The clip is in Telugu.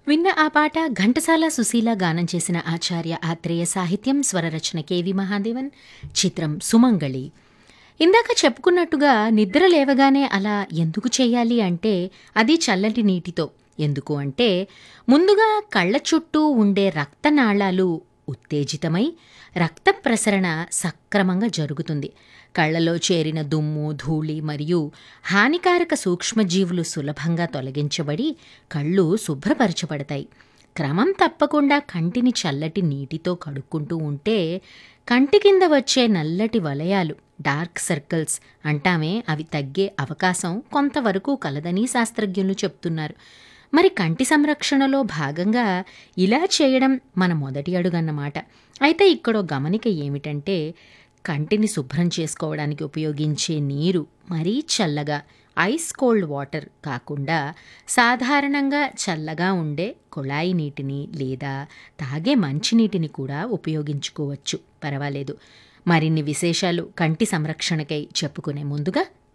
విన్న ఆ పాట ఘంటసాల సుశీల గానం చేసిన ఆచార్య ఆత్రేయ సాహిత్యం స్వరరచన కెవి మహాదేవన్ చిత్రం సుమంగళి ఇందాక చెప్పుకున్నట్టుగా నిద్ర లేవగానే అలా ఎందుకు చేయాలి అంటే అది చల్లటి నీటితో ఎందుకు అంటే ముందుగా కళ్ళ చుట్టూ ఉండే రక్తనాళాలు ఉత్తేజితమై రక్త ప్రసరణ సక్రమంగా జరుగుతుంది కళ్ళలో చేరిన దుమ్ము ధూళి మరియు హానికారక సూక్ష్మజీవులు సులభంగా తొలగించబడి కళ్ళు శుభ్రపరచబడతాయి క్రమం తప్పకుండా కంటిని చల్లటి నీటితో కడుక్కుంటూ ఉంటే కంటి కింద వచ్చే నల్లటి వలయాలు డార్క్ సర్కిల్స్ అంటామే అవి తగ్గే అవకాశం కొంతవరకు కలదని శాస్త్రజ్ఞులు చెప్తున్నారు మరి కంటి సంరక్షణలో భాగంగా ఇలా చేయడం మన మొదటి అడుగన్నమాట అయితే ఇక్కడ గమనిక ఏమిటంటే కంటిని శుభ్రం చేసుకోవడానికి ఉపయోగించే నీరు మరీ చల్లగా ఐస్ కోల్డ్ వాటర్ కాకుండా సాధారణంగా చల్లగా ఉండే కుళాయి నీటిని లేదా తాగే మంచినీటిని కూడా ఉపయోగించుకోవచ్చు పర్వాలేదు మరిన్ని విశేషాలు కంటి సంరక్షణకై చెప్పుకునే ముందుగా